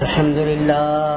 الحمد لله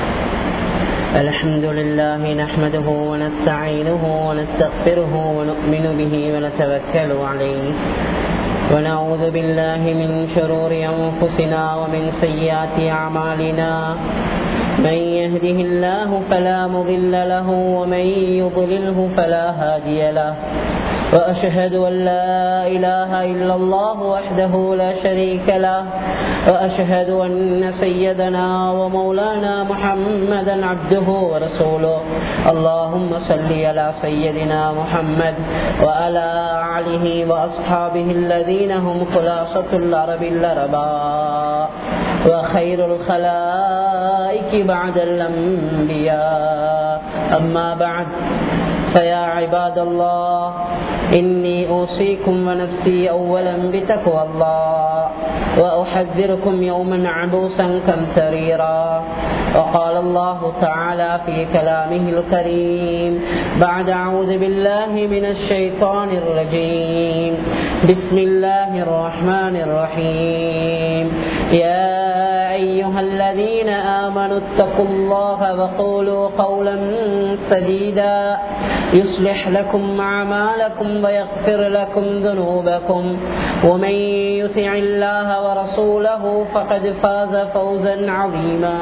الحمد لله نحمده ونستعينه ونستغفره ونؤمن به ونتوكل عليه ونعوذ بالله من شرور أنفسنا ومن سيئات أعمالنا من يهده الله فلا مضل له ومن يضلله فلا هادي له وأشهد أن لا إله إلا الله وحده لا شريك له وأشهد أن سيدنا ومولانا محمدا عبده ورسوله اللهم صل على سيدنا محمد وعلى آله وأصحابه الذين هم خلاصة العرب الأرباء وخير الخلائق بعد الأنبياء أما بعد فيا عباد الله إني أوصيكم ونفسي أولا بتقوى الله وأحذركم يوما عبوسا كمتريرا وقال الله تعالى في كلامه الكريم بعد أعوذ بالله من الشيطان الرجيم بسم الله الرحمن الرحيم يا أيها الذين آمنوا اتقوا الله وقولوا قولا سديدا يصلح لكم أعمالكم ويغفر لكم ذنوبكم ومن يطع الله ورسوله فقد فاز فوزا عظيما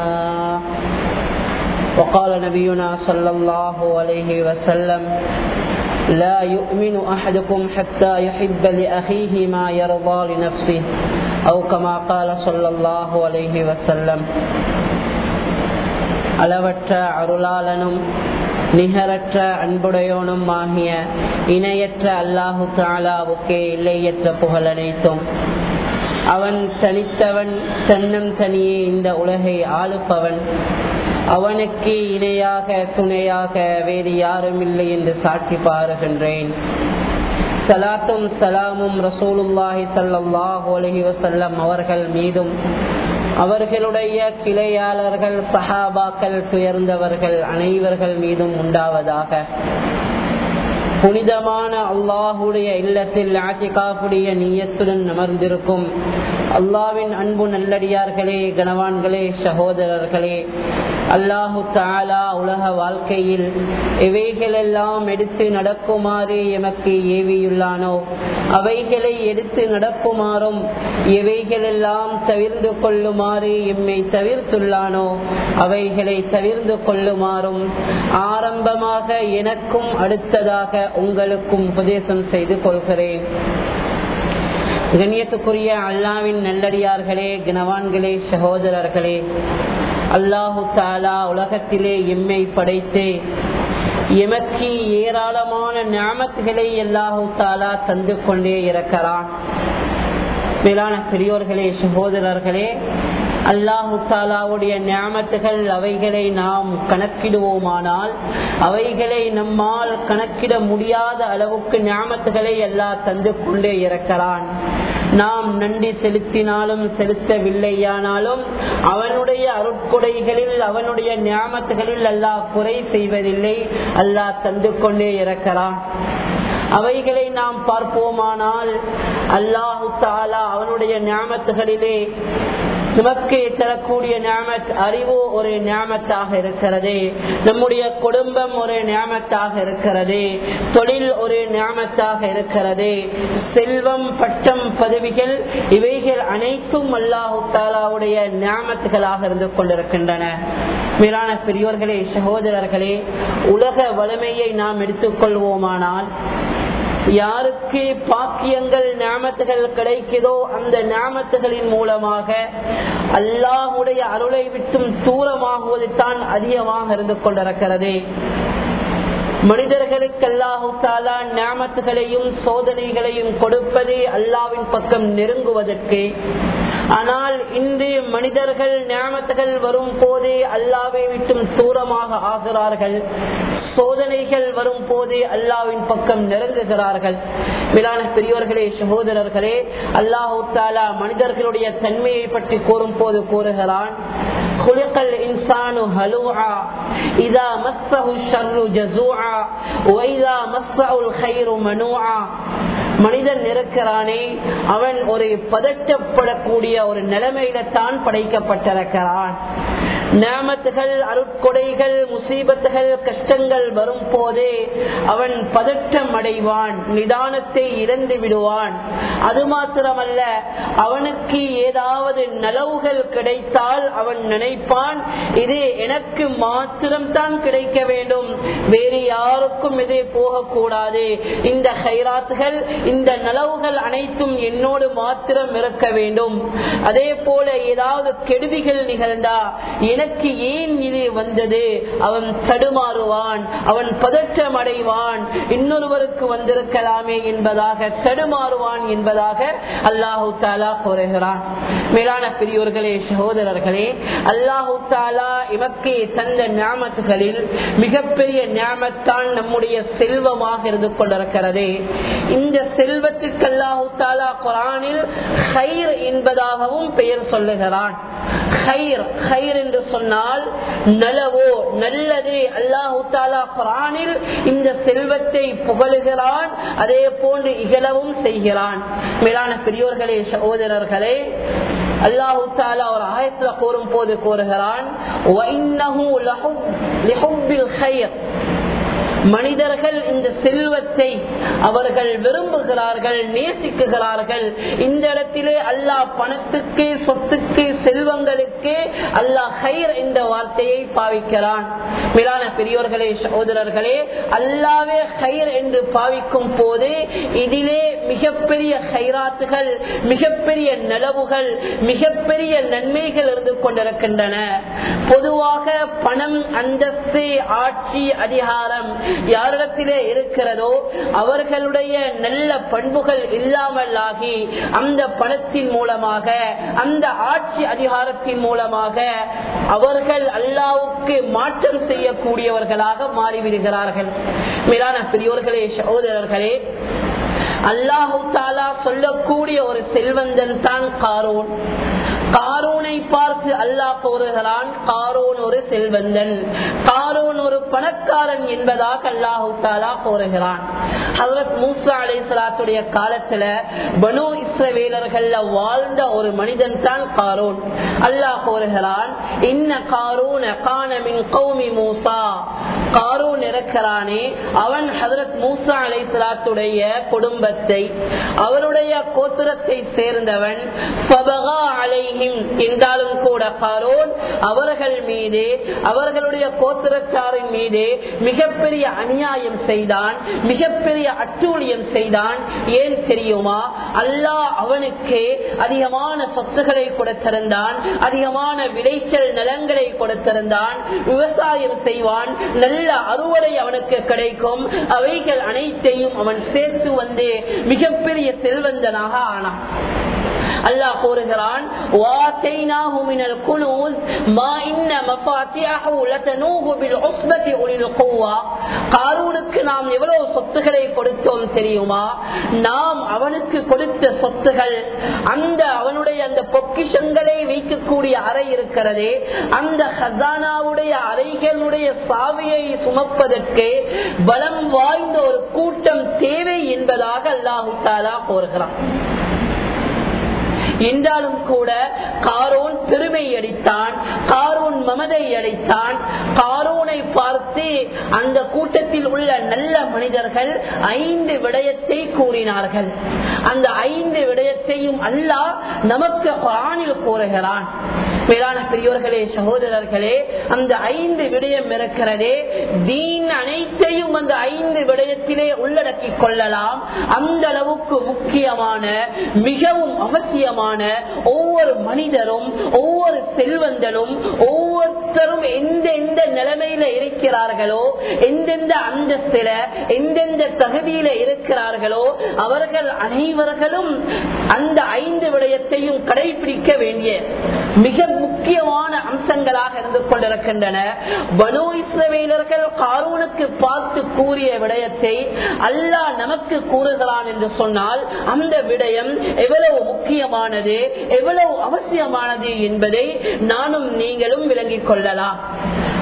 وقال نبينا صلى الله عليه وسلم لا يؤمن أحدكم حتى يحب لأخيه ما يرضى لنفسه أو كما قال صلى الله عليه وسلم அளவற்ற அருளாளனும் நிகரற்ற அன்புடையோனும் ஆகிய இணையற்ற அல்லாஹு தாலாவுக்கே இல்லையற்ற புகழ் அனைத்தும் அவன் தனித்தவன் தன்னம் தனியே இந்த உலகை ஆளுப்பவன் அவனுக்கு இணையாக துணையாக வேறு யாரும் இல்லை என்று சாட்சி பாருகின்றேன் சலாத்தும் சலாமும் ரசூலுல்லாஹி சல்லாஹூ அலஹி வசல்லம் அவர்கள் மீதும் அவர்களுடைய கிளையாளர்கள் சஹாபாக்கள் துயர்ந்தவர்கள் அனைவர்கள் மீதும் உண்டாவதாக புனிதமான அல்லாஹுடைய இல்லத்தில் ஆட்டிகாப்புடைய நீயத்துடன் அமர்ந்திருக்கும் அல்லாவின் அன்பு நல்லடியார்களே கனவான்களே சகோதரர்களே அல்லாஹு தாலா உலக வாழ்க்கையில் எவைகளெல்லாம் எடுத்து நடக்குமாறு எமக்கு ஏவியுள்ளானோ அவைகளை எடுத்து நடக்குமாறும் எவைகளெல்லாம் தவிர்ந்து கொள்ளுமாறு எம்மை தவிர்த்துள்ளானோ அவைகளை தவிர்ந்து கொள்ளுமாறும் ஆரம்பமாக எனக்கும் அடுத்ததாக உங்களுக்கும் உபதேசம் செய்து கொள்கிறேன் கண்ணியத்துக்குரிய அல்லாவின் நல்லடியார்களே கனவான்களே சகோதரர்களே அல்லாஹு தாலா உலகத்திலே எம்மை படைத்து எமக்கு ஏராளமான ஞாபகங்களை அல்லாஹு தாலா தந்து கொண்டே இருக்கிறான் மேலான பெரியோர்களே சகோதரர்களே அல்லாஹு தாலாவுடைய ஞாபகத்துகள் அவைகளை நாம் கணக்கிடுவோமானால் அவைகளை நம்மால் கணக்கிட முடியாத அளவுக்கு ஞாபகத்துகளை எல்லாம் தந்து கொண்டே இருக்கிறான் நாம் நன்றி செலுத்தினாலும் செலுத்தவில்லையானாலும் அவனுடைய அருட்கொடைகளில் அவனுடைய ஞாபகத்துகளில் அல்லாஹ் குறை செய்வதில்லை அல்லாஹ் தந்து கொண்டே இருக்கிறான் அவைகளை நாம் பார்ப்போமானால் அல்லாஹு தாலா அவனுடைய ஞாபகத்துகளிலே நமக்கு தரக்கூடிய ஞாபத் அறிவு ஒரு ஞாபத்தாக இருக்கிறது நம்முடைய குடும்பம் ஒரு ஞாபத்தாக இருக்கிறது தொழில் ஒரு ஞாபத்தாக இருக்கிறது செல்வம் பட்டம் பதவிகள் இவைகள் அனைத்தும் அல்லாஹு தாலாவுடைய ஞாபத்துகளாக இருந்து கொண்டிருக்கின்றன மேலான பெரியோர்களே சகோதரர்களே உலக வலிமையை நாம் எடுத்துக்கொள்வோமானால் யாருக்கு பாக்கியங்கள் ஞாபத்துகள் கிடைக்குதோ அந்த ஞாபத்துகளின் மூலமாக அல்லாஹுடைய அருளை விட்டும் தூரமாகுவது தான் அதிகமாக இருந்து கொண்டிருக்கிறது மனிதர்களுக்கு அல்லாஹு தாலா ஞாபத்துகளையும் சோதனைகளையும் கொடுப்பது அல்லாவின் பக்கம் நெருங்குவதற்கு ஆனால் இன்று மனிதர்கள் ஞாபகங்கள் வரும் போதே அல்லாவை விட்டும் தூரமாக ஆகிறார்கள் சோதனைகள் வரும் போதே அல்லாவின் பக்கம் நெருங்குகிறார்கள் மேலான பெரியோர்களே சகோதரர்களே அல்லாஹு தாலா மனிதர்களுடைய தன்மையை பற்றி கூறும் போது கூறுகிறான் خلق الإنسان هلوعا إذا مسه الشر جزوعا وإذا مسه الخير منوعا மனிதன் இருக்கிறானே அவன் ஒரு பதற்றப்படக்கூடிய ஒரு நிலைமையில தான் படைக்கப்பட்டிருக்கிறான் நேமத்துகள் அருட்கொடைகள் முசீபத்துகள் கஷ்டங்கள் வரும் போதே அவன் பதற்றம் அடைவான் நிதானத்தை இழந்து விடுவான் அது மாத்திரமல்ல அவனுக்கு ஏதாவது நலவுகள் கிடைத்தால் அவன் நினைப்பான் இது எனக்கு மாத்திரம்தான் கிடைக்க வேண்டும் வேறு யாருக்கும் இது போகக்கூடாது இந்த ஹைராத்துகள் இந்த நலவுகள் அனைத்தும் என்னோடு மாத்திரம் இருக்க வேண்டும் அதே போல ஏதாவது கெடுதிகள் நிகழ்ந்தா எனக்கு ஏன் இது வந்தது அவன் தடுமாறுவான் அவன் பதற்றம் அடைவான் இன்னொருவருக்கு வந்திருக்கலாமே என்பதாக தடுமாறுவான் என்பதாக அல்லாஹு தாலா கூறுகிறான் மேலான பெரியோர்களே சகோதரர்களே அல்லாஹு தாலா இமக்கே தந்த ஞாபகங்களில் மிகப்பெரிய ஞாபகத்தான் நம்முடைய செல்வமாக இருந்து கொண்டிருக்கிறது இந்த செல்வத்துக்கு அல்லாஹு தாலா குரானில் ஹைர் என்பதாகவும் பெயர் சொல்லுகிறான் ஹைர் ஹைர் என்று சொன்னால் நலவோ நல்லது அல்லாஹு தாலா குரானில் இந்த செல்வத்தை புகழுகிறான் அதே போன்று இகழவும் செய்கிறான் மேலான பெரியோர்களே சகோதரர்களே அல்லாஹு தாலா ஒரு ஆயத்துல கூறும் போது கூறுகிறான் மனிதர்கள் இந்த செல்வத்தை அவர்கள் விரும்புகிறார்கள் நேசிக்குகிறார்கள் இந்த இடத்திலே அல்லாஹ் பணத்துக்கு சொத்துக்கு செல்வங்களுக்கு அல்லாஹ் ஹைர் என்ற வார்த்தையை பாவிக்கிறான் மேலான பெரியோர்களே சகோதரர்களே அல்லாவே ஹைர் என்று பாவிக்கும் போது இதிலே மிகப்பெரிய ஹைராத்துகள் மிகப்பெரிய நிலவுகள் மிகப்பெரிய நன்மைகள் இருந்து கொண்டிருக்கின்றன பொதுவாக பணம் அந்தஸ்து ஆட்சி அதிகாரம் யாரிடத்திலே இருக்கிறதோ அவர்களுடைய நல்ல பண்புகள் இல்லாமல் ஆகி அந்த பணத்தின் மூலமாக அந்த ஆட்சி அதிகாரத்தின் மூலமாக அவர்கள் அல்லாவுக்கு மாற்றம் செய்யக்கூடியவர்களாக மாறிவிடுகிறார்கள் மேலான பெரியோர்களே சகோதரர்களே அல்லாஹு தாலா சொல்லக்கூடிய ஒரு செல்வந்தன் தான் காரோன் காரோனை பார்த்து அல்லாஹ் கூறுகிறான் காரோன் ஒரு செல்வந்தன் காரோன் ஒரு பணக்காரன் என்பதாக அல்லாஹு தாலா கூறுகிறான் ஹசரத் மூசா அலை சலாத்துடைய காலத்துல பனு இஸ்ரவேலர்கள் வாழ்ந்த ஒரு மனிதன் தான் காரோன் அல்லாஹ் கூறுகிறான் இன்ன காரோன் கானமின் கௌமி மூசா காரோன் இருக்கிறானே அவன் ஹசரத் மூசா அலை சலாத்துடைய குடும்பத்தை அவருடைய கோத்திரத்தை சேர்ந்தவன் அலைஹிம் என்றாலும் கூட காரோன் அவர்கள் மீது அவர்களுடைய கோத்திரச்சாரின் மீது மிகப்பெரிய அநியாயம் செய்தான் மிகப்பெரிய அட்டூழியம் செய்தான் ஏன் தெரியுமா அல்லாஹ் அவனுக்கு அதிகமான சொத்துக்களை கொடுத்திருந்தான் அதிகமான விளைச்சல் நலங்களை கொடுத்திருந்தான் விவசாயம் செய்வான் நல்ல அறுவடை அவனுக்கு கிடைக்கும் அவைகள் அனைத்தையும் அவன் சேர்த்து வந்து மிகப்பெரிய செல்வந்தனாக ஆனான் அல்லாஹ் கூறுகிறான் நாம் எவ்வளவு சொத்துக்களை கொடுத்தோம் தெரியுமா நாம் அவனுக்கு கொடுத்த சொத்துகள் அந்த அவனுடைய அந்த பொக்கிஷங்களை வைக்கக்கூடிய அறை இருக்கிறதே அந்த ஹசானாவுடைய அறைகளுடைய சாவியை சுமப்பதற்கு பலம் வாய்ந்த ஒரு கூட்டம் தேவை என்பதாக அல்லாஹு தாலா கோருகிறான் என்றாலும் கூட காரோன் பெருமை அடித்தான் காரோன் மமதை அடித்தான் காரோனை பார்த்து அந்த கூட்டத்தில் உள்ள நல்ல மனிதர்கள் ஐந்து விடயத்தை கூறினார்கள் அந்த ஐந்து விடயத்தையும் அல்லாஹ் நமக்கு ஆணில் கூறுகிறான் மேலான பெரியோர்களே சகோதரர்களே அந்த ஐந்து விடயம் இருக்கிறதே தீன் அனைத்தையும் அந்த ஐந்து விடயத்திலே உள்ளடக்கிக் கொள்ளலாம் அந்த அளவுக்கு முக்கியமான மிகவும் அவசியமான ஒவ்வொரு மனிதரும் ஒவ்வொரு செல்வந்தனும் ஒவ்வொருத்தரும் எந்த எந்த நிலைமையில இருக்கிறார்களோ எந்தெந்த அந்தஸ்தில எந்தெந்த தகுதியில இருக்கிறார்களோ அவர்கள் அனைவர்களும் அந்த ஐந்து விடயத்தையும் கடைபிடிக்க வேண்டிய மிக முக்கியமான அம்சங்களாக இருந்து கொண்டிருக்கின்றன பனோ இஸ்ரவேலர்கள் காரூனுக்கு பார்த்து கூறிய விடயத்தை அல்லாஹ் நமக்கு கூறுகிறான் என்று சொன்னால் அந்த விடயம் எவ்வளவு முக்கியமானது எவ்வளவு அவசியமானது என்பதை நானும் நீங்களும் விளங்கிக் கொள்ளலாம்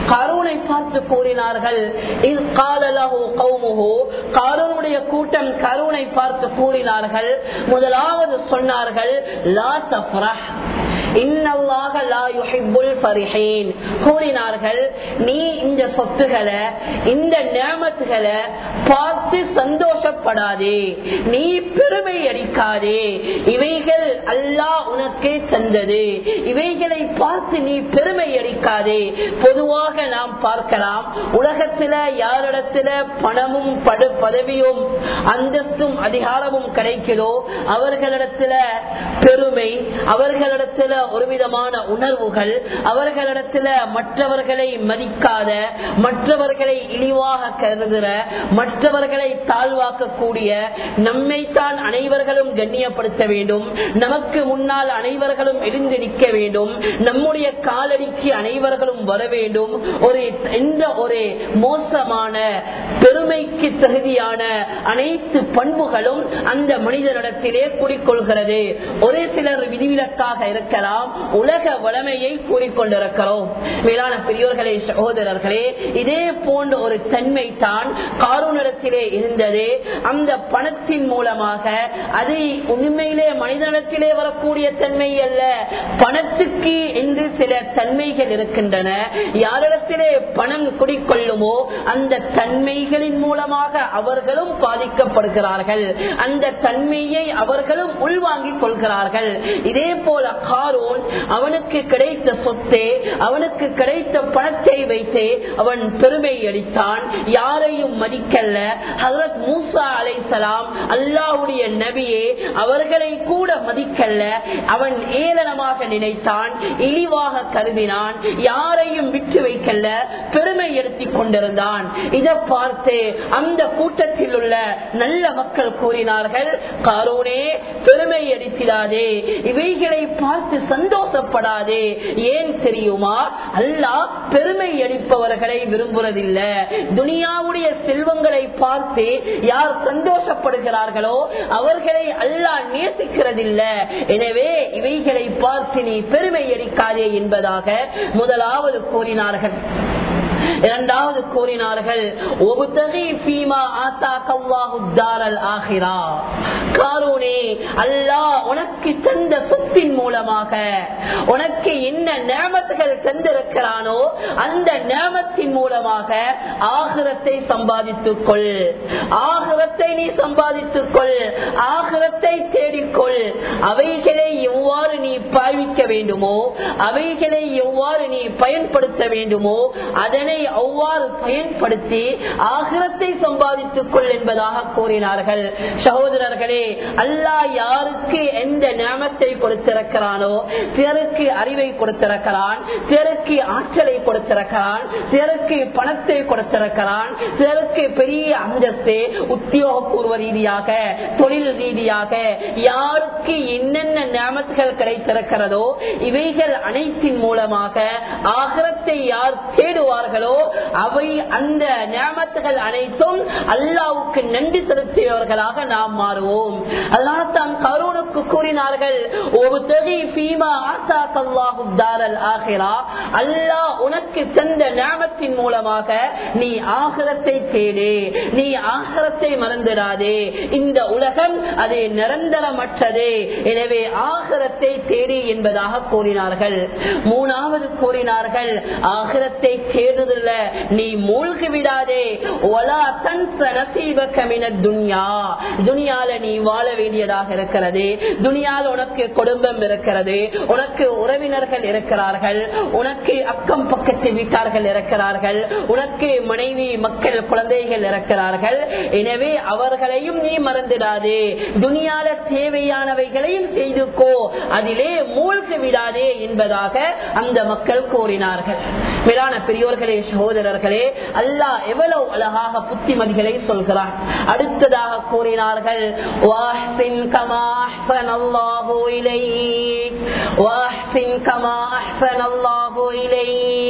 காரூனை பார்த்து கூறினார்கள் இது காலலகு கௌமுகு காரூனுடைய கூட்டம் கருணை பார்த்து கூறினார்கள் முதலாவது சொன்னார்கள் லா தஃப்ரஹ் இன்னல்லாக லா யுஹிப்புல் ஃபரிஹீன் கூறினார்கள் நீ இந்த சொத்துகளை இந்த நேமத்துகளை பார்த்து சந்தோஷப்படாதே நீ பெருமை அடிக்காதே இவைகள் அல்லாஹ் உனக்கு தந்தது இவைகளை பார்த்து நீ பெருமை அடிக்காதே பொதுவாக நாம் பார்க்கலாம் உலகத்துல யாரிடத்துல பணமும் படு பதவியும் அந்தஸ்தும் அதிகாரமும் கிடைக்கிறதோ அவர்களிடத்துல பெருமை அவர்களிடத்துல ஒரு விதமான உணர்வுகள் அவர்களிடத்துல மற்றவர்களை மதிக்காத மற்றவர்களை இழிவாக கருதுகிற மற்றவர்களை தாழ்வாக்கக்கூடிய நம்மைத்தான் அனைவர்களும் கண்ணியப்படுத்த வேண்டும் நமக்கு முன்னால் அனைவர்களும் எழுந்து நிற்க வேண்டும் நம்முடைய காலடிக்கு அனைவர்களும் வர வேண்டும் ஒரு எந்த ஒரு மோசமான பெருமைக்கு தகுதியான அனைத்து பண்புகளும் அந்த மனிதனிடத்திலே கூறிக்கொள்கிறது ஒரு சிலர் விதிவிலக்காக இருக்கலாம் உலக வளமையை கூறிக்கொண்டிருக்கிறோம் மேலான பெரியோர்களே சகோதரர்களே இதே போன்ற ஒரு தன்மை தான் காரூனிடத்திலே இருந்தது அந்த பணத்தின் மூலமாக அது உண்மையிலே மனிதனிடத்திலே வரக்கூடிய தன்மை அல்ல பணத்துக்கு என்று சில தன்மைகள் இருக்கின்றன யாரிடத்திலே பணம் குடிக்கொள்ளுமோ அந்த தன்மைகளின் மூலமாக அவர்களும் பாதிக்கப்படுகிறார்கள் அந்த தன்மையை அவர்களும் உள்வாங்கிக் கொள்கிறார்கள் இதே போல காரோன் அவனுக்கு கிடைத்த சொத்தே அவனுக்கு கிடைத்த பணத்தை வைத்தே அவன் பெருமை அடித்தான் யாரையும் மதிக்கல்ல ஹசரத் மூசா அலைசலாம் அல்லாவுடைய நபியே அவர்களை கூட மதிக்கல்ல அவன் ஏளனமாக நினைத்தான் இழிவாக கருதினான் யாரையும் விட்டு வைக்கல்ல பெருமை எடுத்துக் கொண்டிருந்தான் இதை பார்த்து அந்த கூட்டத்தில் உள்ள நல்ல மக்கள் கூறினார்கள் காரோனே பெருமை அடித்திடாதே இவைகளை பார்த்து சந்தோஷப்படாதே ஏன் தெரியுமா அல்லாஹ் பெருமை அடிப்பவர்களை விரும்புவதில்லை துனியாவுடைய செல்வங்களை பார்த்து யார் சந்தோஷப்படுகிறார்களோ அவர்களை அல்லாஹ் நேசிக்கிறதில்லை எனவே இவைகளை பார்த்து நீ பெருமை அடிக்காதே என்பதாக முதலாவது கூறினார்கள் இரண்டாவது கூறினார்கள் உனக்கு தந்த சொத்தின் மூலமாக உனக்கு என்ன நேமத்துகள் தந்திருக்கிறானோ அந்த நேமத்தின் மூலமாக ஆகிரத்தை சம்பாதித்துக் கொள் ஆகிரத்தை நீ சம்பாதித்துக் கொள் ஆகிரத்தை தேடிக்கொள் அவைகளை எவ்வாறு நீ பாவிக்க வேண்டுமோ அவைகளை எவ்வாறு நீ பயன்படுத்த வேண்டுமோ அதனை அவ்வாறு பயன்படுத்தி ஆகிரத்தை சம்பாதித்துக் கொள் என்பதாக கூறினார்கள் சகோதரர்களே அல்லாஹ் யாருக்கு எந்த நியமத்தை கொடுத்திருக்கிறானோ பிறருக்கு அறிவை கொடுத்திருக்கிறான் பிறருக்கு ஆற்றலை கொடுத்திருக்கிறான் பிறருக்கு பணத்தை கொடுத்திருக்கிறான் பிறருக்கு பெரிய அந்தஸ்து உத்தியோகபூர்வ ரீதியாக தொழில் ரீதியாக யாருக்கு என்னென்ன நியமத்துகள் கிடைத்திருக்கிறதோ இவைகள் அனைத்தின் மூலமாக ஆகரத்தை யார் தேடுவார்களோ அவை அந்த நியமத்துகள் அனைத்தும் அல்லாவுக்கு நன்றி செலுத்தியவர்களாக நாம் மாறுவோம் அதனால தான் கருணுக்கு கூறினார்கள் ஒரு தொகை பீமா ஆசா கல்லாஹு தாரல் ஆகிறா அல்லாஹ் உனக்கு தந்த நியமத்தின் மூலமாக நீ ஆகரத்தை தேடு நீ ஆகரத்தை மறந்துடாதே இந்த உலகம் அது நிரந்தரமற்றது எனவே ஆகரத்தை தேடு என்பதாக கூறினார்கள் மூணாவது கூறினார்கள் ஆகரத்தை தேடுதல்ல நீ மூழ்கி விடாதே ஒலா தன் நசீபக்கமின துன்யா துனியால நீ வாழ வேண்டியதாக இருக்கிறது துனியால உனக்கு குடும்பம் இருக்கிறது உனக்கு உறவினர்கள் இருக்கிறார்கள் உனக்கு அக்கம் பக்கத்து வீட்டார்கள் இருக்கிறார்கள் உனக்கு மனைவி மக்கள் குழந்தைகள் இருக்கிறார்கள் எனவே அவர்களையும் நீ மறந்துடாதே துனியால தேவையானவைகளையும் செய்துக்கோ அதிலே மூழ்கி விடாதே என்பதாக அந்த மக்கள் கூறினார்கள் மேலான பெரியோர்களே சகோதரர்களே அல்லாஹ் எவ்வளவு அழகாக புத்திமதிகளை சொல்கிறான் அடுத்ததாக கூறினார்கள் வாஹ்சின் கமா அஹ்ஸனல்லாஹு இலைக் வாஹ்சின் கமா அஹ்ஸனல்லாஹு இலைக்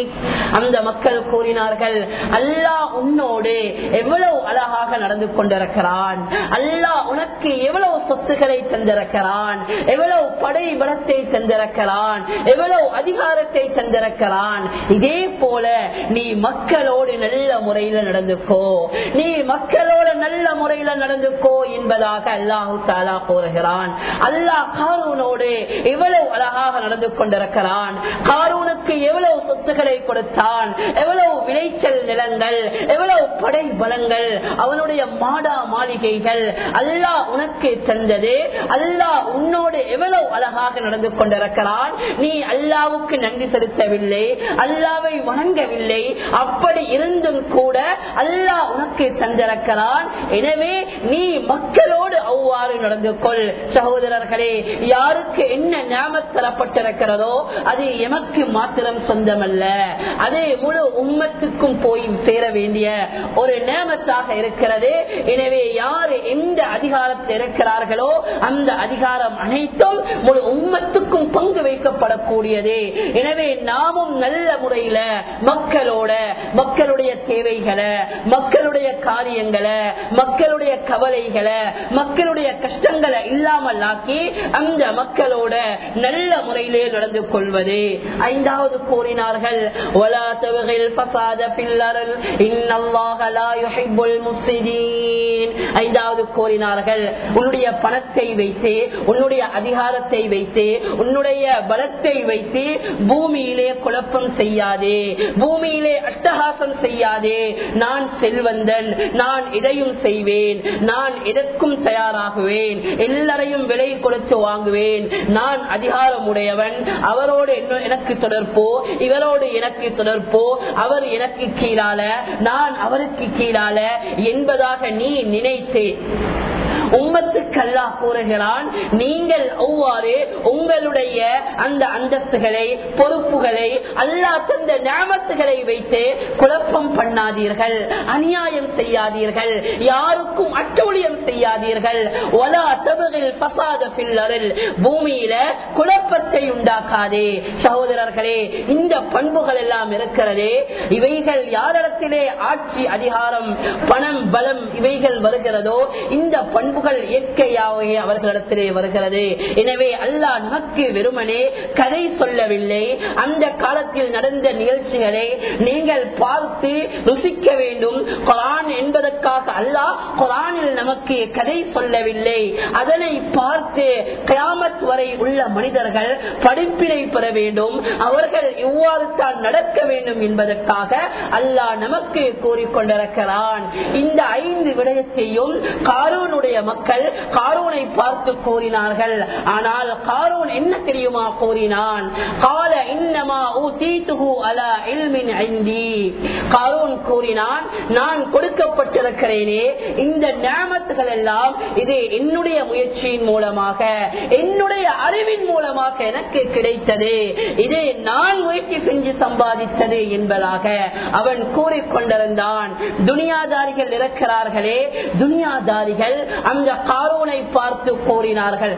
அந்த மக்கள் கூறினார்கள் அல்லாஹ் உன்னோடு எவ்வளவு அழகாக நடந்து கொண்டிருக்கிறான் அல்லாஹ் உனக்கு எவ்வளவு சொத்துக்களை தந்திருக்கிறான் எவ்வளவு படை பலத்தை தந்திருக்கிறான் எவ்வளவு அதிகாரத்தை தந்திருக்கிறான் இதே போல நீ மக்களோடு நல்ல முறையில நடந்துக்கோ நீ மக்களோடு நல்ல முறையில நடந்துக்கோ என்பதாக அல்லாஹு தாலா கூறுகிறான் அல்லாஹ் காரூனோடு எவ்வளவு அழகாக நடந்து கொண்டிருக்கிறான் காரூனுக்கு எவ்வளவு சொத்துக்களை கொடுத்தான் எவ்வளவு விளைச்சல் நிலங்கள் எவ்வளவு படை பலங்கள் அவனுடைய மாடா மாளிகைகள் அல்லாஹ் உனக்கு தந்தது அல்லாஹ் உன்னோடு எவ்வளவு அழகாக நடந்து கொண்டிருக்கிறான் நீ அல்லாவுக்கு நன்றி செலுத்தவில்லை அல்லாவை வணங்கவில்லை அப்படி இருந்தும் கூட அல்லாஹ் உனக்கு தந்திருக்கிறான் எனவே நீ மக்களோடு அவ்வாறு நடந்து கொள் சகோதரர்களே யாருக்கு என்ன ஞாபகம் தரப்பட்டிருக்கிறதோ அது எமக்கு மாத்திரம் சொந்தமல்ல அது முழு உம்மத்துக்கும் போய் சேர வேண்டிய ஒரு நேமத்தாக இருக்கிறது எனவே யாரு எந்த அதிகாரத்தில் இருக்கிறார்களோ அந்த அதிகாரம் அனைத்தும் முழு உம்மத்துக்கும் பங்கு வைக்கப்படக்கூடியது எனவே நாமும் நல்ல முறையில மக்களோட மக்களுடைய தேவைகளை மக்களுடைய காரியங்களை மக்களுடைய கவலைகளை மக்களுடைய கஷ்டங்களை இல்லாமல் ஆக்கி அந்த மக்களோட நல்ல முறையிலே நடந்து கொள்வது ஐந்தாவது கூறினார்கள் وَلَا تَبْغِ الْفَسَادَ فِي الْأَرْضِ إِنَّ اللَّهَ لَا يُحِبُّ الْمُفْسِدِينَ ஐந்தாவது கூறினார்கள் உன்னுடைய பணத்தை வைத்து உன்னுடைய அதிகாரத்தை வைத்து உன்னுடைய பலத்தை வைத்து பூமியிலே குழப்பம் செய்யாதே பூமியிலே அட்டகாசம் செய்யாதே நான் செல்வந்தன் நான் இதையும் செய்வேன் நான் எதற்கும் தயாராகுவேன் எல்லாரையும் விலை கொடுத்து வாங்குவேன் நான் அதிகாரம் உடையவன் அவரோடு என்ன- எனக்கு தொடர்போ இவரோடு எனக்கு தொடர்போ அவர் எனக்கு கீழால நான் அவருக்கு கீழால என்பதாக நீ நினைத்து உம்மத்துக்கு அல்லாஹ் கூறுகிறான் நீங்கள் அவ்வாறு உங்களுடைய அந்த அந்தஸ்துகளை பொறுப்புகளை அல்லாஹ் தந்த ஞாபகத்துகளை வைத்து குழப்பம் பண்ணாதீர்கள் அநியாயம் செய்யாதீர்கள் யாருக்கும் அட்டூழியம் செய்யாதீர்கள் ஒலா தபுகில் பசாத பில்லரில் பூமியில குழப்பத்தை உண்டாக்காதே சகோதரர்களே இந்த பண்புகள் எல்லாம் இருக்கிறதே இவைகள் யாரிடத்திலே ஆட்சி அதிகாரம் பணம் பலம் இவைகள் வருகிறதோ இந்த பண்புகள் இயற்கையாகவே அவர்களிடத்திலே வருகிறது எனவே அல்லாஹ் நமக்கு வெறுமனே கதை சொல்லவில்லை அந்த காலத்தில் நடந்த நிகழ்ச்சிகளை நீங்கள் பார்த்து ருசிக்க வேண்டும் குரான் என்பதற்காக அல்லாஹ் குரானில் நமக்கு கதை சொல்லவில்லை அதனை பார்த்து கியாமத் வரை உள்ள மனிதர்கள் படிப்பினை பெற வேண்டும் அவர்கள் இவ்வாறு தான் நடக்க வேண்டும் என்பதற்காக அல்லாஹ் நமக்கு கூறிக்கொண்டிருக்கிறான் இந்த ஐந்து விடயத்தையும் காரூனுடைய மக்கள் காரூனை பார்த்து கூறினார்கள் ஆனால் காரூன் என்ன தெரியுமா கூறினான் கால இன்னமா ஊதீத்துஹு அலா இல்மின் ஐந்தி காரூன் கூறினான் நான் கொடுக்கப்பட்டிருக்கிறேனே இந்த ஞாபகத்துகள் எல்லாம் இது என்னுடைய முயற்சியின் மூலமாக என்னுடைய அறிவின் மூலமாக எனக்கு கிடைத்தது இதை நான் முயற்சி செஞ்சு சம்பாதித்தது என்பதாக அவன் கூறிக்கொண்டிருந்தான் துனியாதாரிகள் இருக்கிறார்களே துனியாதாரிகள் அந்த காரோனை பார்த்து கூறினார்கள்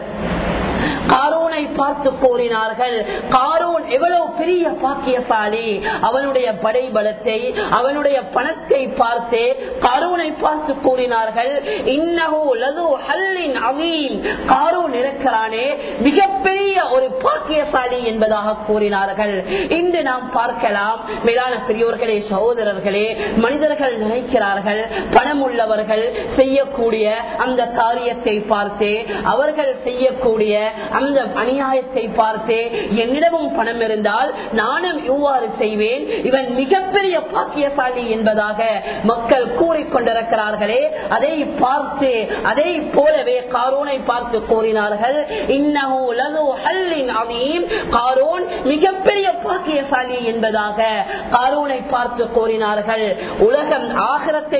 காரூனை பார்த்து கூறினார்கள் காரூன் எவ்வளவு பெரிய பாக்கியசாலி அவனுடைய படை பலத்தை அவனுடைய பணத்தை பார்த்து காரூனை பார்த்து கூறினார்கள் இன்னஹு லது ஹல்லின் அவீம் காரூன் இருக்கிறானே மிகப்பெரிய ஒரு பாக்கியசாலி என்பதாக கூறினார்கள் இன்று நாம் பார்க்கலாம் மேலான பெரியோர்களே சகோதரர்களே மனிதர்கள் நினைக்கிறார்கள் பணம் உள்ளவர்கள் செய்யக்கூடிய அந்த காரியத்தை பார்த்து அவர்கள் செய்யக்கூடிய அந்த அநியாயத்தை பார்த்து என்னிடமும் பணம் இருந்தால் நானும் இவ்வாறு செய்வேன் இவன் மிகப்பெரிய பாக்கியசாலி என்பதாக மக்கள் கூறிக்கொண்டிருக்கிறார்களே அதை பார்த்து அதை போலவே காரோனை பார்த்து கூறினார்கள் இன்னஹு லது ஹல்லின் அதீம் காரோன் மிகப்பெரிய பாக்கியசாலி என்பதாக காரோனை பார்த்து கூறினார்கள் உலகம் ஆகரத்தை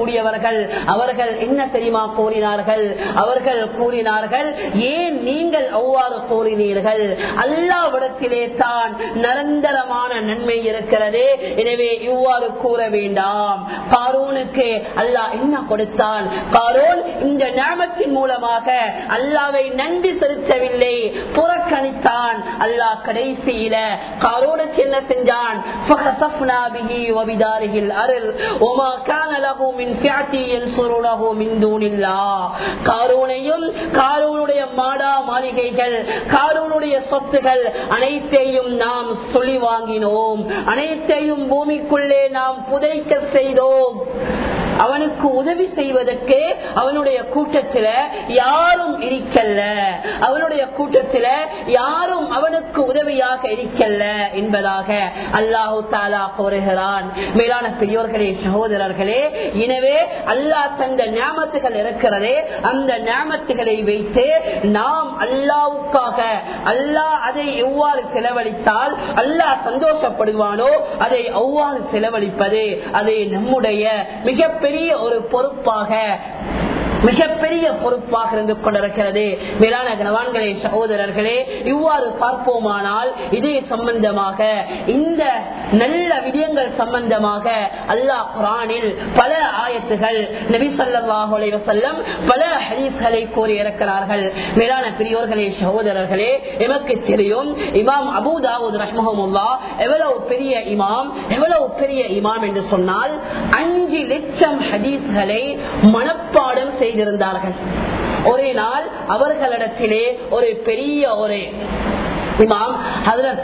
விரும்பக்கூடியவர்கள் அவர்கள் என்ன தெரியுமா கூறினார்கள் அவர்கள் கூறினார்கள் ஏன் நீங்கள் அவ்வாறு கூறினீர்கள் அல்லாவிடத்திலே தான் நிரந்தரமான நன்மை இருக்கிறது எனவே இவ்வாறு கூற வேண்டாம் காரோனுக்கு அல்லாஹ் என்ன கொடுத்தான் காரோன் இந்த ஞாபகத்தின் மூலமாக அல்லாவை நன்றி செலுத்தவில்லை புறக்கணித்தான் அல்லாஹ் கடைசியில காரோனுக்கு என்ன செஞ்சான் فخسفنا به وبداره الأرض وما كان له من فئة ينصرونه من دون الله காரூனையும் காரூனுடைய மாடா மாளிகைகள் காரூனுடைய சொத்துகள் அனைத்தையும் நாம் சொல்லி வாங்கினோம் அனைத்தையும் பூமிக்குள்ளே நாம் புதைக்க செய்தோம் அவனுக்கு உதவி செய்வதற்கு அவனுடைய கூட்டத்தில யாரும் இருக்கல்ல அவனுடைய கூட்டத்தில யாரும் அவனுக்கு உதவியாக இருக்கல்ல என்பதாக அல்லாஹு தாலா கோருகிறான் மேலான பெரியோர்களே சகோதரர்களே எனவே அல்லாஹ் தந்த ஞாபகத்துகள் இருக்கிறதே அந்த ஞாபகத்துகளை வைத்து நாம் அல்லாவுக்காக அல்லாஹ் அதை எவ்வாறு செலவழித்தால் அல்லாஹ் சந்தோஷப்படுவானோ அதை அவ்வாறு செலவழிப்பது அதை நம்முடைய மிகப்பெரிய ஒரு பொறுப்பாக மிகப்பெரிய பொறுப்பாக இருந்து கொண்டிருக்கிறது மேலான கனவான்களே சகோதரர்களே இவ்வாறு பார்ப்போமானால் இதே சம்பந்தமாக இந்த நல்ல விடயங்கள் சம்பந்தமாக அல்லாஹ் குரானில் பல ஆயத்துகள் நபி சொல்லாஹு வசல்லம் பல ஹரீஸ்களை கூறி இருக்கிறார்கள் மேலான பெரியோர்களே சகோதரர்களே எமக்கு தெரியும் இமாம் அபுதாவுத் ரஹ்மஹமுல்லா எவ்வளவு பெரிய இமாம் எவ்வளவு பெரிய இமாம் என்று சொன்னால் அஞ்சு லட்சம் ஹதீஸ்களை மனப்பாடம் செய்திருந்தார்கள் ஒரே நாள் அவர்களிடத்திலே ஒரு பெரிய ஒரு இமாம் ஹதரத்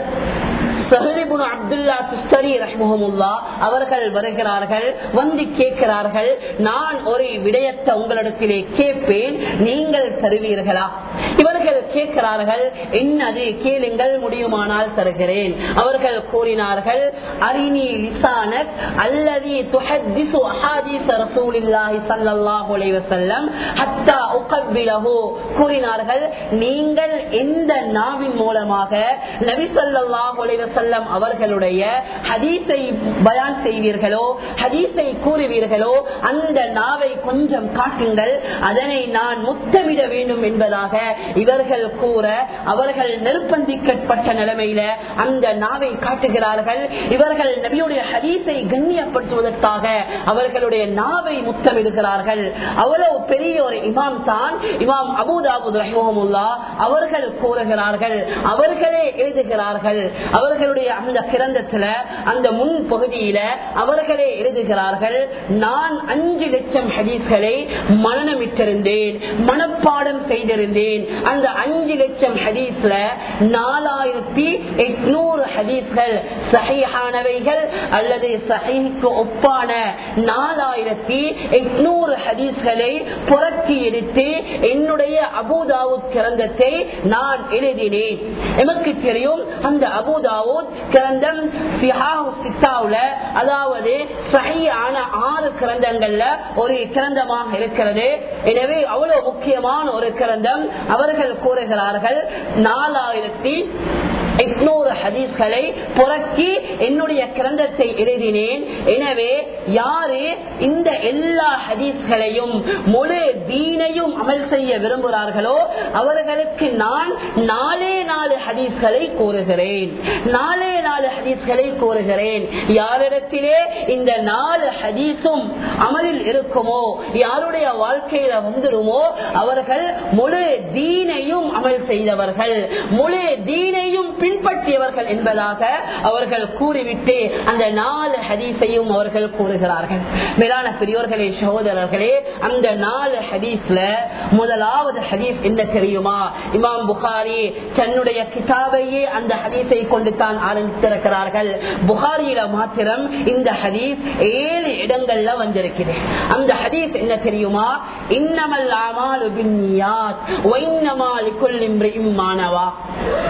அவர்கள் வருகிறார்கள் வந்து கேட்கிறார்கள் நான் ஒரு விடயத்தை உங்களிடத்திலே கேட்பேன் நீங்கள் தருவீர்களா இவர்கள் கேட்கிறார்கள் என்னது கேளுங்கள் முடியுமானால் தருகிறேன் அவர்கள் கூறினார்கள் அரிணி லிசானத் அல்லது துஹத்திசு அஹாதீஸ் ரசூலில்லாஹி ஸல்லல்லாஹு அலைஹி வஸல்லம் ஹத்தா உகப்பிலஹு கூறினார்கள் நீங்கள் எந்த நாவின் மூலமாக நபி ஸல்லல்லாஹு அலைஹி வஸல்லம் அவர்களுடைய ஹதீஸை பயான் செய்வீர்களோ ஹதீஸை கூறுவீர்களோ அந்த நாவை கொஞ்சம் காட்டுங்கள் அதனை நான் முத்தமிட வேண்டும் என்பதாக இவர்கள் கூற அவர்கள் நிர்பந்திக்கப்பட்ட நிலைமையில அந்த நாவை காட்டுகிறார்கள் இவர்கள் நபியுடைய ஹதீஸை கண்ணியப்படுத்துவதற்காக அவர்களுடைய நாவை முத்தமிடுகிறார்கள் அவ்வளவு பெரிய ஒரு இமாம் தான் இமாம் அபுதாபுத் ரஹமுல்லா அவர்கள் கூறுகிறார்கள் அவர்களே எழுதுகிறார்கள் அவர்களுடைய அந்த கிரந்தத்துல அந்த முன் பகுதியில அவர்களே எழுதுகிறார்கள் நான் அஞ்சு லட்சம் ஹதீஸ்களை மனநமிட்டிருந்தேன் மனப்பாடம் செய்திருந்தேன் அந்த அஞ்சு லட்சம் ஹதீஸ்ல நாலாயிரத்தி எட்நூறு ஹதீஸ்கள் சஹிஹானவைகள் அல்லது சஹிக்கு ஒப்பான நாலாயிரத்தி எட்நூறு ஹதீஸ்களை புரட்டி எடுத்து என்னுடைய அபுதாவுத் கிரந்தத்தை நான் எழுதினேன் எமக்கு தெரியும் அந்த அபுதாவுத் கிரந்தம் அதாவது சஹியான ஆறு கிரந்தங்கள்ல ஒரு கிரந்தமாக இருக்கிறது எனவே அவ்வளவு முக்கியமான ஒரு கிரந்தம் அவர்கள் கூறுகிறார்கள் நாலாயிரத்தி எட்நூறு ஹதீஸ்களை புறக்கி என்னுடைய கிரந்தத்தை எழுதினேன் எனவே யாரு இந்த எல்லா ஹதீஸ்களையும் முழு தீனையும் அமல் செய்ய விரும்புகிறார்களோ அவர்களுக்கு நான் நாலே நாலு ஹதீஸ்களை கூறுகிறேன் நாலே நாலு ஹதீஸ்களை கூறுகிறேன் யாரிடத்திலே இந்த நாலு ஹதீஸும் அமலில் இருக்குமோ யாருடைய வாழ்க்கையில வந்துடுமோ அவர்கள் முழு தீனையும் அமல் செய்தவர்கள் முழு தீனையும் பின்பற்றியவர்கள் என்பதாக அவர்கள் கூறிவிட்டு அந்த நாலு ஹதீஸையும் அவர்கள் கூறுகிறார்கள் மேலான பெரியோர்களே சகோதரர்களே அந்த நாலு ஹதீஸ்ல முதலாவது ஹதீஸ் என்ன தெரியுமா இமாம் புகாரி தன்னுடைய கிதாபையே அந்த ஹதீஸை கொண்டு தான் ஆரம்பித்திருக்கிறார்கள் புகாரியில மாத்திரம் இந்த ஹதீஸ் ஏழு இடங்கள்ல வந்திருக்கிறேன் அந்த ஹதீஸ் என்ன தெரியுமா இன்னமல் அமாலு பின்னியாத் வைன்னமா லிக்குல் இம்ரியும் மானவா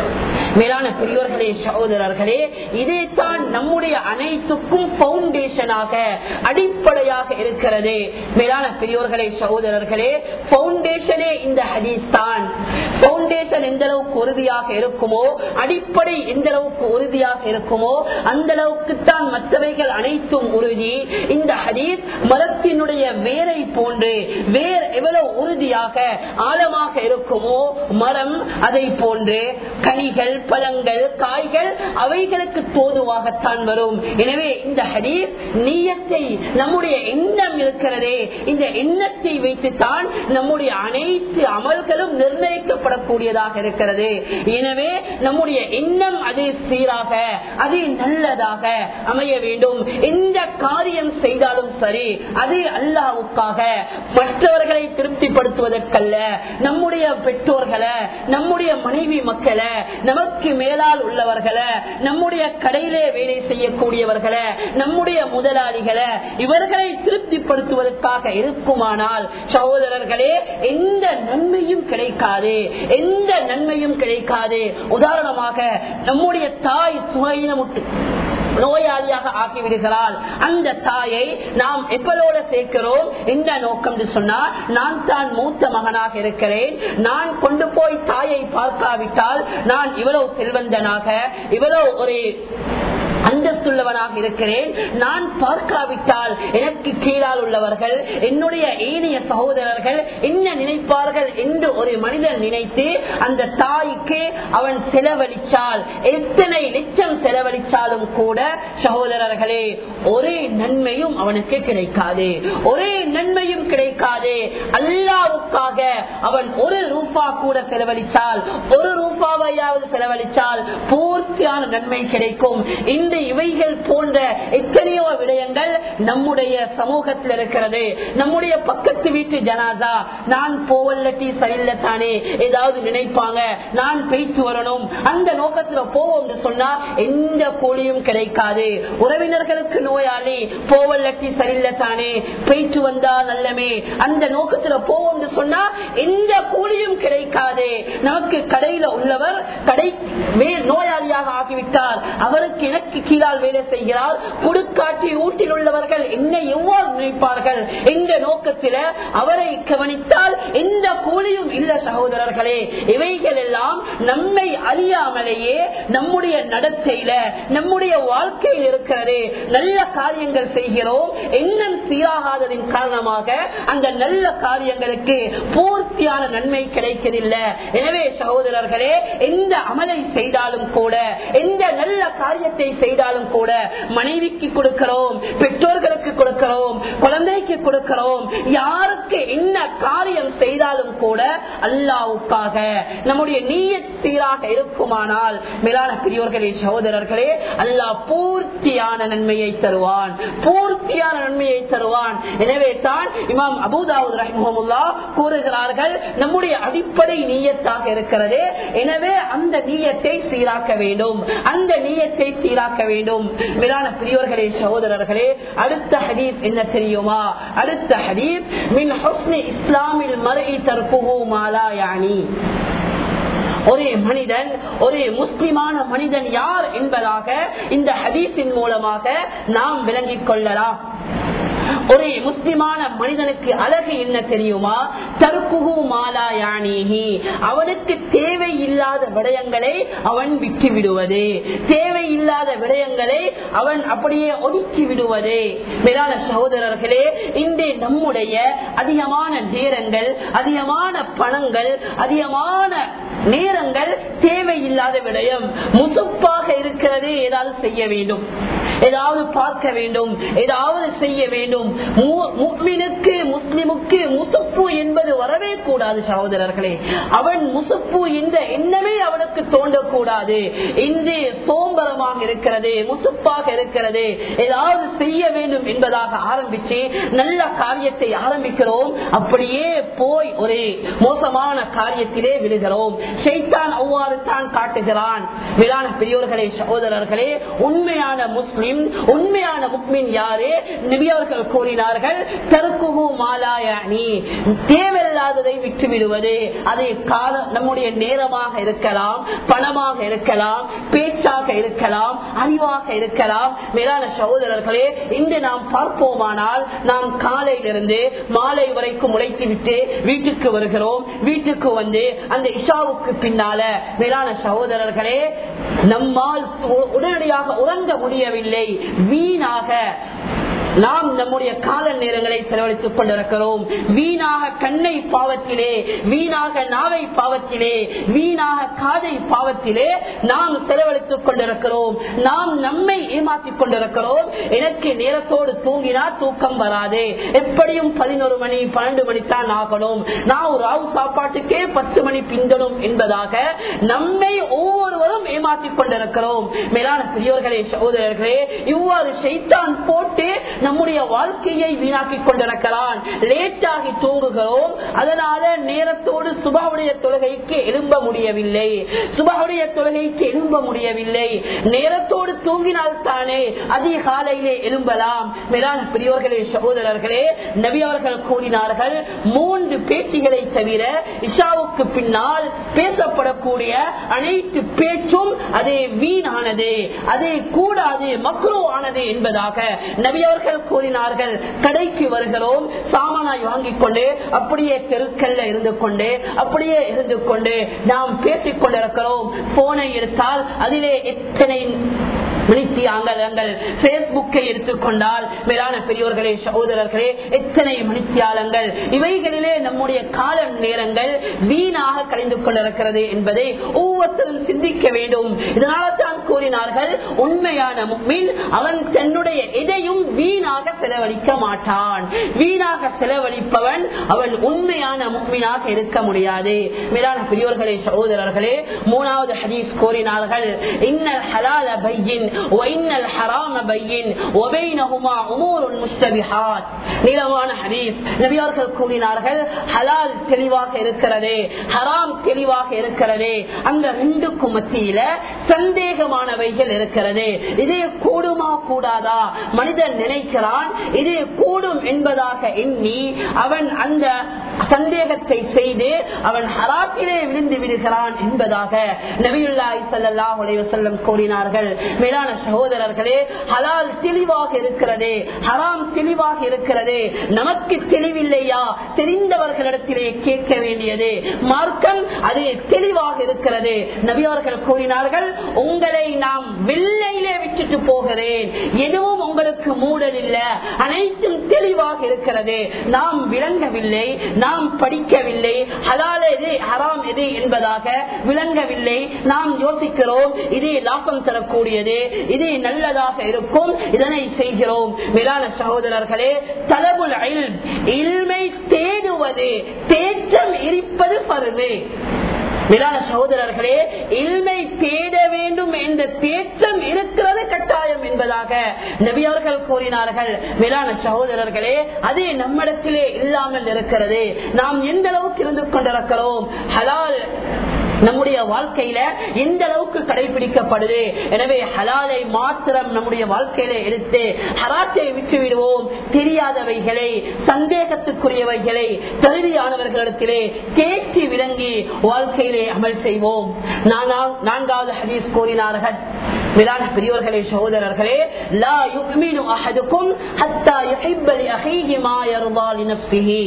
மேலான பெரியோர்களே சகோதரர்களே இதைத்தான் நம்முடைய அனைத்துக்கும் பவுண்டேஷனாக அடிப்படையாக இருக்கிறது மேலான பெரியோர்களே சகோதரர்களே பவுண்டேஷனே இந்த ஹதீஸ் தான் பவுண்டேஷன் எந்த அளவுக்கு உறுதியாக இருக்குமோ அடிப்படை எந்த அளவுக்கு உறுதியாக இருக்குமோ அந்த அளவுக்கு தான் மற்றவைகள் அனைத்தும் உறுதி இந்த ஹதீஸ் மரத்தினுடைய வேரை போன்று வேர் எவ்வளவு உறுதியாக ஆழமாக இருக்குமோ மரம் அதை போன்று கனிகள் பழங்கள் காய்கள் அவைகளுக்கு தோதுவாகத்தான் வரும் எனவே இந்த ஹதீஸ் நீயத்தை நம்முடைய எண்ணம் இருக்கிறதே இந்த எண்ணத்தை வைத்துத்தான் நம்முடைய அனைத்து அமல்களும் நிர்ணயிக்கப்படக்கூடியதாக இருக்கிறது எனவே நம்முடைய எண்ணம் அது சீராக அது நல்லதாக அமைய வேண்டும் எந்த காரியம் செய்தாலும் சரி அது அல்லாவுக்காக மற்றவர்களை திருப்திப்படுத்துவதற்கல்ல நம்முடைய பெற்றோர்களை நம்முடைய மனைவி மக்களை நமக்கு மேலால் உள்ளவர்களை நம்முடைய கடையிலே வேலை செய்யக்கூடியவர்களை நம்முடைய முதலாளிகளை இவர்களை திருப்திப்படுத்துவதற்காக இருக்குமானால் சகோதரர்களே எந்த நன்மையும் கிடைக்காது எந்த நன்மையும் கிடைக்காது உதாரணமாக நம்முடைய தாய் சுகையினமுட்டு நோயாளியாக ஆக்கிவிடுகிறாள் அந்த தாயை நாம் எப்பலோட சேர்க்கிறோம் என்ன நோக்கம் என்று சொன்னால் நான் தான் மூத்த மகனாக இருக்கிறேன் நான் கொண்டு போய் தாயை பார்க்காவிட்டால் நான் இவ்வளவு செல்வந்தனாக இவ்வளவு ஒரு அந்தஸ்துள்ளவனாக இருக்கிறேன் நான் பார்க்காவிட்டால் எனக்கு கீழால் உள்ளவர்கள் என்னுடைய ஏனைய சகோதரர்கள் என்ன நினைப்பார்கள் என்று ஒரு மனிதன் நினைத்து அந்த தாய்க்கு அவன் செலவழிச்சால் எத்தனை லட்சம் செலவழிச்சாலும் கூட சகோதரர்களே ஒரே நன்மையும் அவனுக்கு கிடைக்காது ஒரே நன்மையும் கிடைக்காது அல்லாவுக்காக அவன் ஒரு ரூபா கூட செலவழிச்சால் ஒரு ரூபாவையாவது செலவழிச்சால் பூர்த்தியான நன்மை கிடைக்கும் இந்த இவைகள் போன்ற எத்தனையோ விடயங்கள் நம்முடைய சமூகத்தில் இருக்கிறது நம்முடைய பக்கத்து வீட்டு ஜனாதா நான் போவல்லட்டி சரியில்லை தானே ஏதாவது நினைப்பாங்க நான் பேச்சு வரணும் அந்த நோக்கத்துல போவோம் சொன்னா எந்த கூலியும் கிடைக்காது உறவினர்களுக்கு நோயாளி போவல்லட்டி சரியில்லை தானே பேச்சு வந்தா நல்லமே அந்த நோக்கத்துல போவோம் சொன்னா எந்த கூலியும் கிடைக்காது நமக்கு கடையில உள்ளவர் கடை நோயாளியாக ஆகிவிட்டார் அவருக்கு எனக்கு கீழால் வேலை செய்கிறார் குடுக்காட்சி ஊட்டில் உள்ளவர்கள் என்னை எவ்வாறு நினைப்பார்கள் எந்த நோக்கத்தில் அவரை கவனித்தால் எந்த கூலியும் இல்ல சகோதரர்களே இவைகள் எல்லாம் நம்மை அறியாமலேயே நம்முடைய நடத்தையில நம்முடைய வாழ்க்கையில் இருக்கிறது நல்ல காரியங்கள் செய்கிறோம் எண்ணம் சீராகாததின் காரணமாக அந்த நல்ல காரியங்களுக்கு பூர்த்தியான நன்மை கிடைக்கவில்லை எனவே சகோதரர்களே எந்த அமலை செய்தாலும் கூட எந்த நல்ல காரியத்தை செய்தாலும் கூட மனைவிக்கு கொடுக்கிறோம் பெற்றோர்களுக்கு கொடுக்கிறோம் குழந்தைக்கு கொடுக்கிறோம் யாருக்கு என்ன காரியம் செய்தாலும் கூட அல்லாவுக்காக நம்முடைய நீய சீராக இருக்குமானால் மேலான பெரியோர்களே சகோதரர்களே அல்லாஹ் பூர்த்தியான நன்மையை தருவான் பூர்த்தியான நன்மையை தருவான் எனவே தான் இமாம் அபுதாவுத் ரஹ்முல்லா கூறுகிறார்கள் நம்முடைய அடிப்படை நீயத்தாக இருக்கிறது எனவே அந்த நீயத்தை சீராக்க வேண்டும் அந்த நீயத்தை சீராக்க வேண்டும் மேலான பெரியோர்களே சகோதரர்களே அடுத்த ஹதீஸ் என்ன தெரியுமா அடுத்த ஹதீஸ் மின் ஹுஸ்னி இஸ்லாமில் மறை தற்புகு மாலா யானி ஒரு மனிதன் ஒரு முஸ்லிமான மனிதன் யார் என்பதாக இந்த ஹதீஸின் மூலமாக நாம் விளங்கிக் கொள்ளலாம் ஒரு முஸ்லிமான மனிதனுக்கு அழகு என்ன தெரியுமா தற்குகு மாலா யானேகி அவனுக்கு தேவையில்லாத விடயங்களை அவன் விட்டு விடுவது தேவையில்லாத விடயங்களை அவன் அப்படியே ஒதுக்கி விடுவது மேலான சகோதரர்களே இன்று நம்முடைய அதிகமான நேரங்கள் அதிகமான பணங்கள் அதிகமான நேரங்கள் தேவையில்லாத விடயம் முசுப்பாக இருக்கிறது ஏதாவது செய்ய வேண்டும் ஏதாவது பார்க்க வேண்டும் ஏதாவது செய்ய வேண்டும் முக்மினுக்கு முஸ்லிமுக்கு முசுப்பு என்பது வரவே கூடாது சகோதரர்களே அவன் முசுப்பு இந்த எண்ணமே அவனுக்கு தோன்றக்கூடாது இன்று சோம்பரமாக இருக்கிறது முசுப்பாக இருக்கிறது ஏதாவது செய்ய வேண்டும் என்பதாக ஆரம்பிச்சு நல்ல காரியத்தை ஆரம்பிக்கிறோம் அப்படியே போய் ஒரு மோசமான காரியத்திலே விழுகிறோம் ஷைத்தான் அவ்வாறு தான் காட்டுகிறான் மேலான பெரியோர்களே சகோதரர்களே உண்மையான முஸ்லிம் உண்மையான முக்மின் யாரு நபி அவர்கள் கூறினார்கள் தருக்குகு மாலாயணி தேவை தேவையில்லாததை விட்டு விடுவது அது கால நம்முடைய நேரமாக இருக்கலாம் பணமாக இருக்கலாம் பேச்சாக இருக்கலாம் அறிவாக இருக்கலாம் மேலான சகோதரர்களே இன்று நாம் பார்ப்போமானால் நாம் காலையிலிருந்து மாலை வரைக்கும் உழைத்து விட்டு வீட்டுக்கு வருகிறோம் வீட்டுக்கு வந்து அந்த இஷாவுக்கு பின்னால மேலான சகோதரர்களே நம்மால் உ- உடனடியாக உறங்க முடியவில்லை வீணாக நாம் நம்முடைய கால நேரங்களை செலவழித்துக் கொண்டிருக்கிறோம் வீணாக கண்ணை பாவத்திலே வீணாக நாவை பாவத்திலே வீணாக காதை பாவத்திலே நாம் செலவழித்துக் கொண்டிருக்கிறோம் நாம் நம்மை ஏமாற்றிக் கொண்டிருக்கிறோம் எனக்கு நேரத்தோடு தூங்கினா தூக்கம் வராது எப்படியும் பதினோரு மணி பன்னெண்டு மணி தான் ஆகணும் நான் ஒரு ராவு சாப்பாட்டுக்கே பத்து மணி பிந்தணும் என்பதாக நம்மை ஒவ்வொருவரும் ஏமாற்றிக் கொண்டிருக்கிறோம் மேலான பெரியவர்களே சகோதரர்களே இவ்வாறு செய்தான் போட்டு நம்முடைய வாழ்க்கையை வீணாக்கிக் கொண்டிருக்கிறான் லேட்டாகி தூங்குகிறோம் அதனால நேரத்தோடு சுபாவுடைய தொழுகைக்கு எழும்ப முடியவில்லை சுபாவுடைய தொழுகைக்கு எழும்ப முடியவில்லை நேரத்தோடு தூங்கினால் தானே அதிகாலையிலே எழும்பலாம் மேலான பெரியவர்களே சகோதரர்களே நபி அவர்கள் கூறினார்கள் மூன்று பேச்சுகளை தவிர இஷாவுக்கு பின்னால் பேசப்படக்கூடிய அனைத்து பேச்சும் அதே வீணானது அதே கூடாது மக்ரோ ஆனது என்பதாக நபி அவர்கள் கூறினார்கள் கடைக்கு வருகிறோம் சாமானாய் வாங்கிக் கொண்டு அப்படியே தெருக்கல்ல இருந்து கொண்டு அப்படியே இருந்து கொண்டு நாம் பேசிக் கொண்டிருக்கிறோம் போனை எடுத்தால் அதிலே எத்தனை மணித்தியாங்கலங்கள் பேஸ்புக்கை எடுத்துக்கொண்டால் மேலான பெரியோர்களே சகோதரர்களே எத்தனை மணித்தியாலங்கள் இவைகளிலே நம்முடைய கால நேரங்கள் வீணாக கழிந்து கொண்டிருக்கிறது என்பதை ஒவ்வொருத்தரும் சிந்திக்க வேண்டும் இதனால தான் கூறினார்கள் உண்மையான முக்மின் அவன் தன்னுடைய எதையும் வீணாக செலவழிக்க மாட்டான் வீணாக செலவழிப்பவன் அவன் உண்மையான முக்மீனாக இருக்க முடியாது மேலான பெரியோர்களே சகோதரர்களே மூணாவது ஹதீஸ் கூறினார்கள் இன்னல் ஹலால பையின் وإن الحرام بين وبينهما أمور مشتبهات நீளமான ஹதீஸ் நபியார்கள் கூறினார்கள் ஹலால் தெளிவாக இருக்கிறது ஹராம் தெளிவாக இருக்கிறது அந்த ரெண்டுக்கும் மத்தியில சந்தேகமானவைகள் இருக்கிறது இதே கூடுமா கூடாதா மனிதன் நினைக்கிறான் இது கூடும் என்பதாக எண்ணி அவன் அந்த சந்தேகத்தை செய்து அவன் ஹராத்திலே விழுந்து விடுகிறான் என்பதாக நபியுல்லாஹி ஸல்லல்லாஹு அலைஹி வஸல்லம் கூறினார்கள் மேலான சகோதரர்களே ஹலால் தெளிவாக இருக்கிறது ஹராம் தெளிவாக இருக்கிறது நமக்கு தெளிவில்லையா தெரிந்தவர்களிடத்திலே கேட்க வேண்டியது மார்க்கம் அது தெளிவாக இருக்கிறது நபியவர்கள் கூறினார்கள் உங்களை நாம் வெள்ளையிலே விட்டுட்டு போகிறேன் எதுவும் உங்களுக்கு மூடல் இல்ல அனைத்தும் தெளிவாக இருக்கிறது நாம் விளங்கவில்லை நாம் படிக்கவில்லை ஹலால் எது ஹராம் எது என்பதாக விளங்கவில்லை நாம் யோசிக்கிறோம் இது லாபம் தரக்கூடியது இது நல்லதாக இருக்கும் இதனை செய்கிறோம் மேலான சகோதரர்களே தலபுல் இல்மை தேடுவது தேற்றம் இருப்பது பருது மேலான சகோதரர்களே இல்மை தேட வேண்டும் என்ற தேற்றம் இருக்கிறது கட்டாயம் என்பதாக நபியவர்கள் கூறினார்கள் மேலான சகோதரர்களே அது நம்மிடத்திலே இல்லாமல் இருக்கிறது நாம் எந்த அளவுக்கு இருந்து கொண்டிருக்கிறோம் ஹலால் நம்முடைய வாழ்க்கையில எந்த அளவுக்கு கடைபிடிக்கப்படுது எனவே ஹலாலை மாத்திரம் நம்முடைய வாழ்க்கையில எடுத்து ஹராத்தை விட்டு விடுவோம் தெரியாதவைகளை சந்தேகத்துக்குரியவைகளை தகுதியானவர்களிடத்திலே தேற்றி விளங்கி வாழ்க்கையிலே அமல் செய்வோம் நான்காவது ஹதீஸ் கூறினார்கள் மேலான பெரியவர்களே சகோதரர்களே லா யுக்மினு அஹதுக்கும் ஹத்தா யுஹிப்ப லி அஹீஹி மா யர்தா லினஃப்ஸிஹி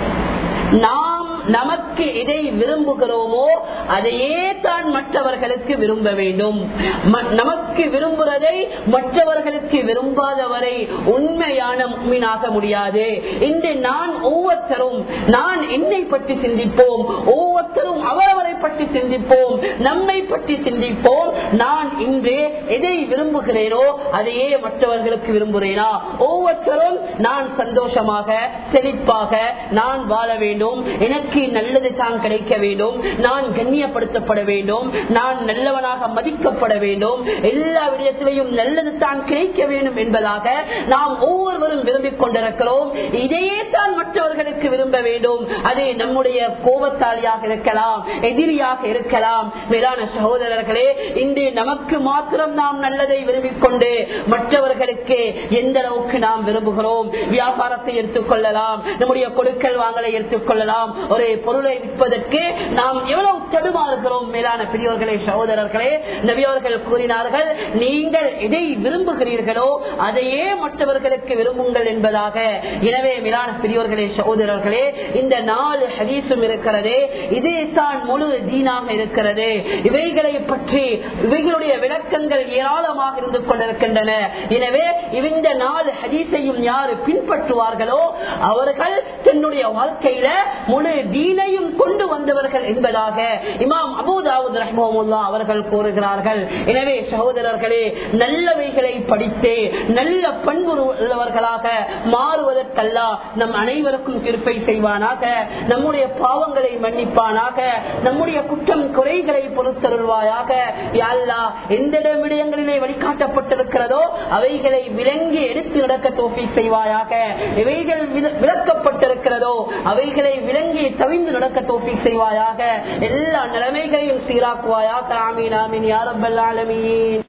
நாம் நமக்கு எதை விரும்புகிறோமோ அதையே தான் மற்றவர்களுக்கு விரும்ப வேண்டும் நமக்கு விரும்புவதை மற்றவர்களுக்கு விரும்பாதவரை உண்மையான மீனாக முடியாது இன்று நான் ஒவ்வொருத்தரும் நான் என்னை பற்றி சிந்திப்போம் ஒவ்வொருத்தரும் அவரவரை பற்றி சிந்திப்போம் நம்மை பற்றி சிந்திப்போம் நான் இன்று எதை விரும்புகிறேனோ அதையே மற்றவர்களுக்கு விரும்புகிறேனா ஒவ்வொருத்தரும் நான் சந்தோஷமாக செழிப்பாக நான் வாழ வேண்டும் எனக்கு எனக்கு நல்லது தான் கிடைக்க வேண்டும் நான் கண்ணியப்படுத்தப்பட வேண்டும் நான் நல்லவனாக மதிக்கப்பட வேண்டும் எல்லா விடயத்திலையும் நல்லது தான் கிடைக்க வேண்டும் என்பதாக நாம் ஒவ்வொருவரும் விரும்பிக் கொண்டிருக்கிறோம் இதையே தான் மற்றவர்களுக்கு விரும்ப வேண்டும் அது நம்முடைய கோபத்தாளியாக இருக்கலாம் எதிரியாக இருக்கலாம் மேலான சகோதரர்களே இன்று நமக்கு மாத்திரம் நாம் நல்லதை விரும்பிக் கொண்டு மற்றவர்களுக்கு எந்த அளவுக்கு நாம் விரும்புகிறோம் வியாபாரத்தை எடுத்துக்கொள்ளலாம் நம்முடைய கொடுக்கல் வாங்கலை எடுத்துக்கொள்ளலாம் ஒரு பொருளை விற்பதற்கு நாம் எவ்வளவு தடுமாறுகிறோம் மேலான பெரியவர்களே சகோதரர்களே நபியவர்கள் கூறினார்கள் நீங்கள் எதை விரும்புகிறீர்களோ அதையே மற்றவர்களுக்கு விரும்புங்கள் என்பதாக எனவே மேலான பெரியவர்களே சகோதரர்களே இந்த நாலு ஹதீஸும் இருக்கிறதே இதே தான் முழு தீனாக இருக்கிறது இவைகளை பற்றி இவைகளுடைய விளக்கங்கள் ஏராளமாக இருந்து கொண்டிருக்கின்றன எனவே இந்த நாலு ஹதீஸையும் யாரு பின்பற்றுவார்களோ அவர்கள் தன்னுடைய வாழ்க்கையில முழு தீனையும் கொண்டு வந்தவர்கள் என்பதாக இமாம் அபூதாவுத் ரஹ்மமுல்லா அவர்கள் கூறுகிறார்கள் எனவே சகோதரர்களே நல்லவைகளை படித்து நல்ல பண்பு உள்ளவர்களாக மாறுவதற்கல்ல நம் அனைவருக்கும் திருப்பை செய்வானாக நம்முடைய பாவங்களை மன்னிப்பானாக நம்முடைய குற்றம் குறைகளை பொறுத்தருள்வாயாக யாழ்லா எந்த விடயங்களிலே வழிகாட்டப்பட்டிருக்கிறதோ அவைகளை விளங்கி எடுத்து நடக்க தோப்பி செய்வாயாக இவைகள் விளக்கப்பட்டிருக்கிறதோ அவைகளை விளங்கி தவிந்து நடக்க தோப்பி செய்வாயாக எல்லா நிலைமைகளையும் சீராக்குவாயாக ஆமீன் ஆமீன் யாரப்பல்லாலமீன்